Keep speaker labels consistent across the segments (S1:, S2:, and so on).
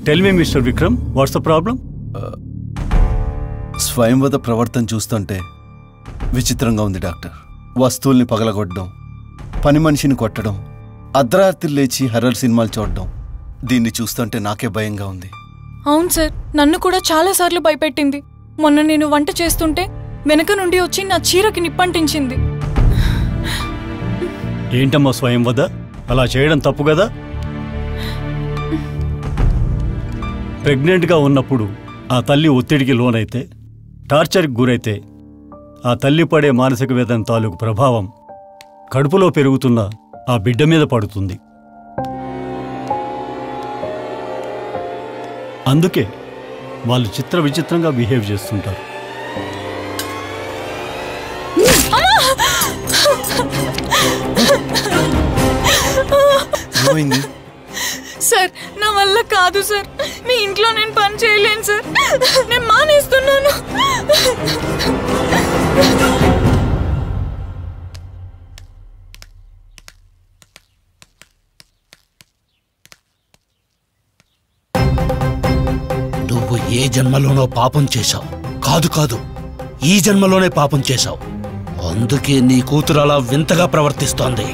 S1: Tell me mister Vikram what's the problem
S2: Swayamvada ప్రవర్తన చూస్తుంటే విచిత్రంగా ఉంది డాక్టర్ వస్తువుల్ని పగలగొట్టడం పని మనిషిని కొట్టడం అర్ధరాత్రి లేచి హర్రర్ సినిమాలు చూడడం దీన్ని చూస్తుంటే నాకే భయంగా ఉంది
S3: అవును సార్ నన్ను కూడా చాలాసార్లు భయపెట్టింది మొన్న నేను వంట చేస్తుంటే వెనక నుండి వచ్చి నా చీరకి నిప్పంటించింది
S1: ఏంటమ్మా స్వయం వద అలా చేయడం తప్పు కదా ప్రెగ్నెంట్గా ఉన్నప్పుడు ఆ తల్లి ఒత్తిడికి లోనైతే టార్చర్కి గురైతే ఆ తల్లి పడే మానసిక వేదన తాలూకు ప్రభావం కడుపులో పెరుగుతున్న ఆ బిడ్డ మీద పడుతుంది అందుకే వాళ్ళు చిత్ర విచిత్రంగా బిహేవ్ చేస్తుంటారు
S2: ఏమైంది
S3: సార్ నా వల్ల కాదు సార్ మీ ఇంట్లో నేను పని చేయలేను సార్ నేను మానేస్తున్నాను
S4: నువ్వు ఏ జన్మలోనో పాపం చేశావు కాదు కాదు ఈ జన్మలోనే పాపం చేశావు అందుకే నీ కూతురు అలా వింతగా ప్రవర్తిస్తోంది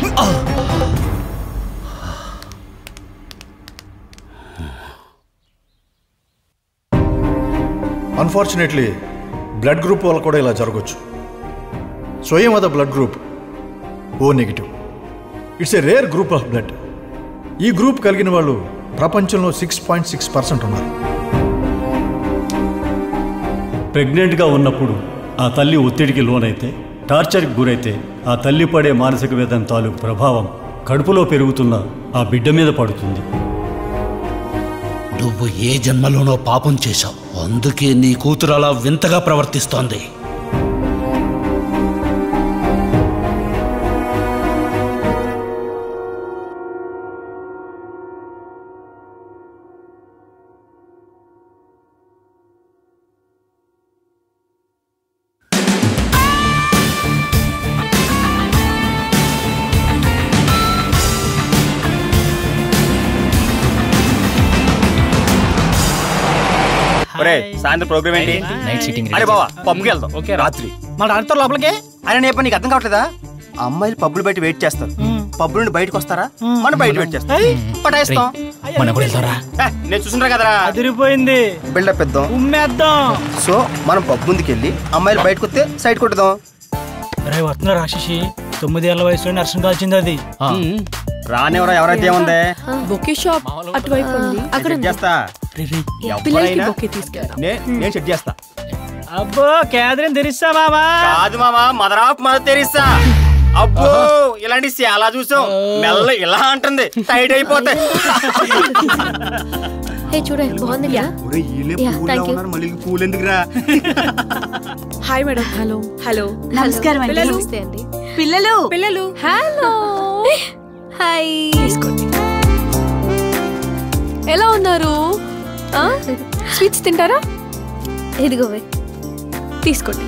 S5: అన్ఫార్చునేట్లీ బ్లడ్ గ్రూప్ వల్ల కూడా ఇలా జరగచ్చు Swayamvada blood group O negative it's a rare group of blood ఈ గ్రూప్ కలిగిన వాళ్ళు ప్రపంచంలో సిక్స్ పాయింట్ సిక్స్ పర్సెంట్ ఉన్నారు
S1: ప్రెగ్నెంట్గా ఉన్నప్పుడు ఆ తల్లి ఒత్తిడికి లోనైతే టార్చర్కి గురైతే ఆ తల్లి పడే మానసిక వేదన తాలూకు ప్రభావం కడుపులో పెరుగుతున్న ఆ బిడ్డ మీద పడుతుంది
S4: నువ్వు ఏ జన్మలోనో పాపం చేశావు అందుకే నీ కూతురు అలా వింతగా ప్రవర్తిస్తోంది
S6: ఒరే సాయంత్రం ప్రోగ్రామ్ ఏంటి
S7: నైట్ సిట్టింగ్
S6: అరే బావా పబ్కి వెళ్దాం ఓకే రాత్రి
S7: మన ఆడతారు లోపలికి
S6: అరే నీ పని నీకు అర్థం కావట్లేదా అమ్మాయిలు పబ్బులు బయట వెయిట్ చేస్తారు పబ్బుల నుండి బయటకు వస్తారా మనం బయట వెయిట్ చేస్తాం పటాయిస్తాం
S7: మన కూడా వెళ్తారా
S6: ఏ, నేను చూసుంటా కదరా
S7: అదిరిపోయింది
S6: బిల్డప్ ఇద్దాం
S7: ఉమ్మేద్దాం
S6: సో మనం పబ్ ముందుకు వెళ్ళి అమ్మాయిలు బయటకు వస్తే సైడ్ కొట్టుదాం
S7: రే వస్తున్నా రాక్షసి తొమ్మిది ఏళ్ళ వయసులో నర్సం కాల్చింది అది
S6: రానివరా ఎవరైతే ఏముంది
S8: బొకే షాప్ అటువైపు ఉంది అక్కడ
S6: సెట్ చేస్తా
S8: పిల్లలకి
S6: ఎవరైనా
S8: బొకే తీసుకెళ్దాం
S6: నే- నేను సెట్ చేస్తా
S7: అబ్బో కేదరిని తెరిస్తా మామా
S6: కాదు మామా మదర్ ఆఫ్ మదర్ తెరిస్తా అబ్బో ఇలాంటి చాలా చూసాం మెల్ల ఇలా అంటుంది టైట్ అయిపోతాయి
S8: హే చూడండి బాగుంది కదా
S6: ఒరేయ్, వీళ్ళే
S8: Yeah,
S6: పూల్లో
S8: thank you.
S6: ఉన్నారు, మళ్ళీ పూలు ఎందుకురా
S8: హాయ్ మేడం హలో హలో
S9: నమస్కారం అండి.
S8: పిల్లలు
S9: నమస్తే
S8: అండి
S9: పిల్లలు
S8: పిల్లలు హలో హాయ్ తీసుకోండి ఎలా ఉన్నారు స్వీట్స్ తింటారా ఇదిగోవే తీసుకోండి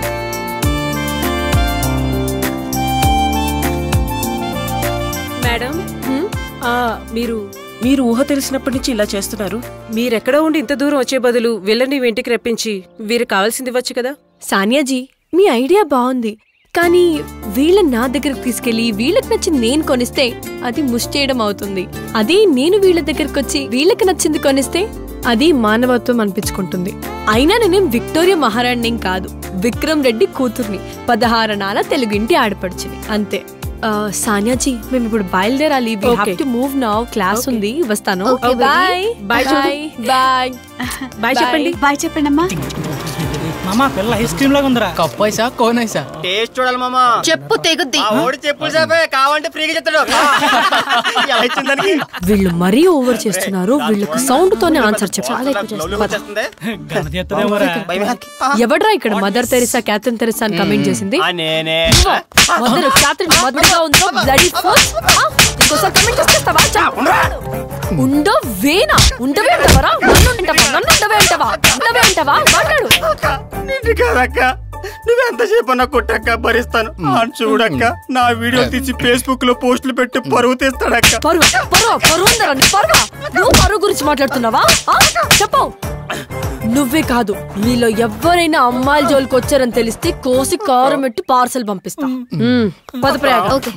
S10: మేడం ఆ, మీరు మీరు ఊహ తెలిసినప్పటి నుంచి ఇలా చేస్తున్నారు మీరెక్కడ ఉండి ఇంత దూరం వచ్చే బదులు వీళ్ళని మీ ఇంటికి రప్పించి వీరికి కావాల్సింది ఇవ్వచ్చు కదా
S8: సానియాజీ మీ ఐడియా బాగుంది కానీ వీళ్ళని నా దగ్గరకు తీసుకెళ్లి వీళ్ళకి నచ్చింది నేను కొనిస్తే అది ముష్టేయడం అవుతుంది అదే నేను వీళ్ళ దగ్గరకు వచ్చి వీళ్ళకి నచ్చింది కొనిస్తే అది మానవత్వం అనిపించుకుంటుంది అయినా నేనేం విక్టోరియా మహారాణిని కాదు విక్రమ్ రెడ్డి కూతుర్ని పదహారణాల తెలుగింటి ఆడపడుచుని అంతే ఆ, సానియాజీ మేము ఇప్పుడు బయలుదేరాలి we have
S10: Okay.
S8: To move now class ఉంది వస్తాను
S9: Okay,
S8: బాయ్
S10: Bye చెప్పు.
S8: బాయ్
S10: బాయ్ చెప్పండి
S9: బాయ్ చెప్పండి అమ్మా
S7: మామా పిల్ల ఐస్ క్రీమ్ లాగా ఉందిరా
S11: కప్పైసా కోనైసా
S6: టేస్ట్ చూడాలి మామా
S9: చెప్పు తెగుద్ది
S6: ఆ ఓడి చెప్పులు చెప్పే కావాలంటే ఫ్రీగా చెప్తాడు ఎలా ఇచ్చింది దానికి
S8: వీళ్ళు మరీ ఓవర్ చేస్తున్నారు వీళ్ళకి సౌండ్ తోనే ఆన్సర్ చెప్పాలి చాలా ఎక్కువ
S6: లవ్లో
S8: చేస్తున్నారు.
S6: వచ్చేస్తుంది.
S7: గణతి ఎత్తదేమోరా
S6: భయం వేస్తుంది.
S8: ఎవడ్రా ఇక్కడ మదర్ తెరిసా క్యాథరిన్ తెరిసా అని కమెంట్ చేసింది
S6: ఆ, నేనే
S8: మదర్ క్యాథరిన్ మదర్గా ఉందో బ్లడీ ఫూల్ ఇంకోసారి కమెంట్ చేస్తావా ఉండో వేనా ఉండవే అంటావరా నన్ను ఉంటావా నన్ను ఉండవే అంటావా ఉండవే అంటావా మాట్లాడు
S6: నిన్ను కాదక్క నువ్వెంతసేపు అన్నా కొట్టక్క భరిస్తాను ఆ చూడక్క నా వీడియో తీసి ఫేస్బుక్ లో పోస్టులు పెట్టి పరువు తీస్తాడక్క
S8: పరువు పరువు పరువు ఉందరా నీ పరువా నువ్వు పరువు గురించి మాట్లాడుతున్నావా ఆ? చెప్పు నువ్వే కాదు మీలో ఎవరైనా అమ్మాయిల జోలికి వచ్చారని తెలిస్తే కోసి కారం పెట్టి పార్సల్ పంపిస్తా ఉమ్, పద ప్రయాగ
S9: ఓకే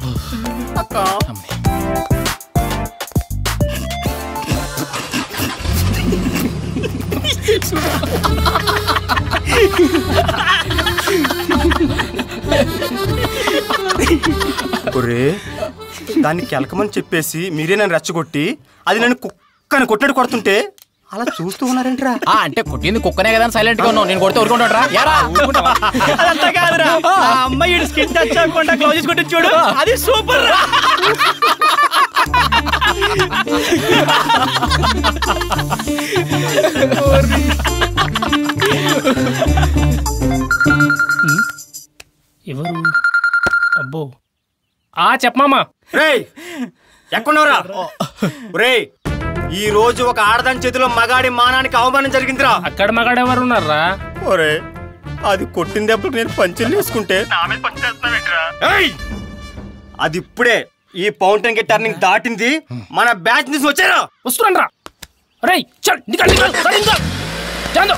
S6: ఒరే దాన్ని కెలకమని చెప్పేసి మీరే నన్ను రెచ్చగొట్టి అది నన్ను కుక్కని కొట్టడు కొడుతుంటే అలా చూస్తూ ఉన్నారేంట్రా
S11: ఆ, అంటే కొట్టింది కుక్కనే కదా సైలెంట్ గా ఉన్నావు నేను కొడితే ఊరుకుంటాడు రా
S6: అదంతా కాదురా ఆ అమ్మాయి స్కిన్ టచ్ అవ్వకుండా గ్లౌజెస్ కొట్టి చూడు అది సూపర్ రా
S7: ఎవరు అబ్బో ఆ చెప్పమామా
S6: రేయ్ ఎక్కడున్నావురా రేయ్ ఈ రోజు ఒక ఆడదాని చేతిలో మగాడి మానానికి అవమానం జరిగిందిరా
S7: అక్కడ మగాడు ఎవరు ఉన్నారా
S6: ఒరే అది కొట్టిన దెబ్బలకు నేను పంచులు వేసుకుంటే ఏయ్! అది ఇప్పుడే ఈ ఫౌంటైన్ కి టర్నింగ్ దాటింది మన బ్యాచ్ నుంచి వచ్చారా
S7: వస్తున్నాను రా రేయ్ చల్ నికల్ నికల్ చల్, నికల్. జాందో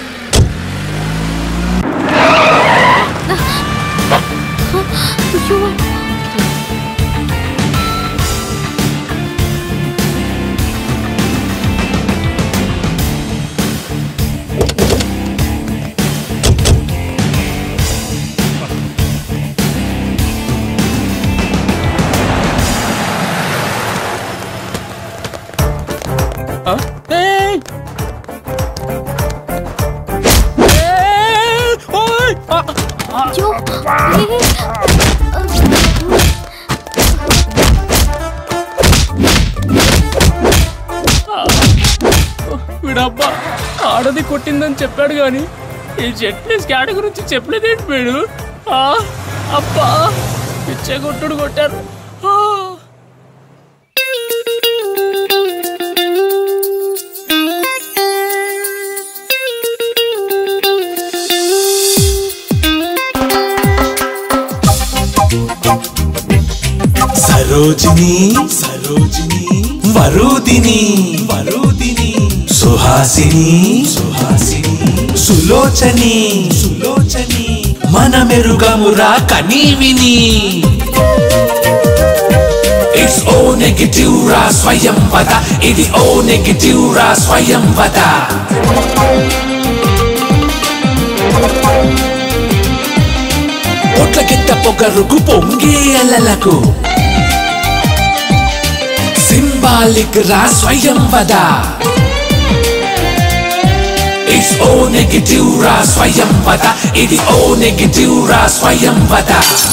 S9: అయ్యో
S7: వీడబ్బా ఆడది కొట్టిందని చెప్పాడు గాని ఈ చట్నీ స్కాడ్ గురించి చెప్పలేదేంటి వీడు ఆ, అబ్బా పిచ్చే కొట్టుడు కొట్టారు ఆ.
S12: సరోజిని సరోజిని వరుదిని వరుదిని సుహాసిని సుహాసిని సులోచని సులోచని మన మెరుగమురా కనీవిని ఇట్స్ ఓ నెగటివ్ రా స్వయం వద ఇది ఓ నెగటివ్ రా స్వయం వద పొట్లకెత్త పొగరుకు పొంగే అలలకు సింబాలిక్ రా స్వయం వద ఇట్స్ ఓ నెగటివ్ రా స్వయం వద ఇది ఓ నెగటివ్ రా స్వయం వద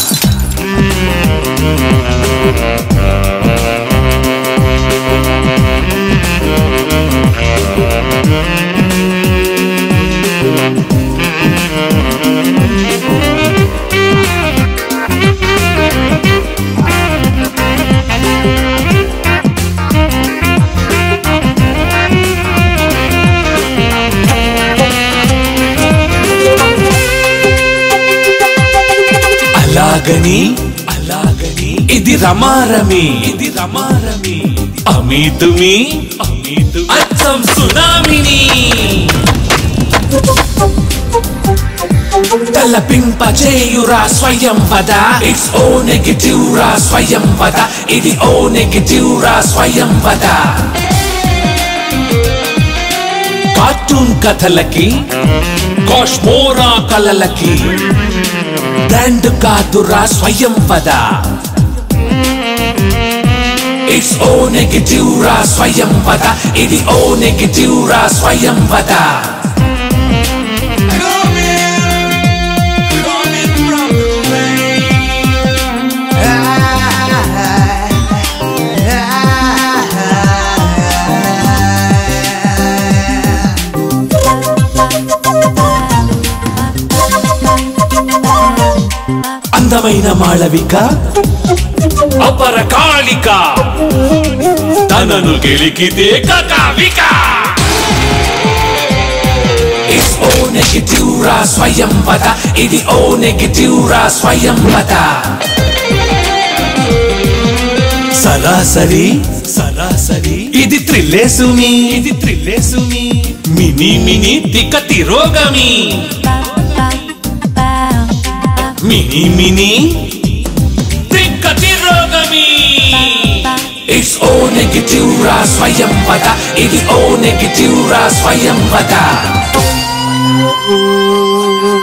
S12: అలాగని అలాగని ఇది రమారమి ఇది రమారమి అమీతుమి అమీతు అచ్చం సునామిని తలపింప చేయురా స్వయం వద ఇట్స్ ఓ నెగటివ్ రా స్వయం వద ఇది ఓ నెగటివ్ రా స్వయం వద కార్టూన్ కథలకి కాష్మోరా కలలకి బ్రాండ్ కాదురా స్వయం వద ఇట్స్ ఓ నెగటివ్ రా స్వయం వద ఇది ఓ నెగటివ్ రా స్వయం వద అందమైన మాళవిక అపర కాళిక తనను గెలికితే కకావిక ఇట్స్ ఓ నెగటివ్ రా స్వయం వద ఇది ఓ నెగిటివ్ రా స్వయం వద సరాసరి సరాసరి ఇది త్రిల్లేసుమి ఇది త్రిల్లేసుమి మినీ మినీ తిక్క తిరోగమి మినీ మినీ తిక్క తిరోగమి ఇట్స్ ఓ నెగిటివ్ రా స్వయం వద ఇది ఓ నెగిటివ్ రా స్వయం వద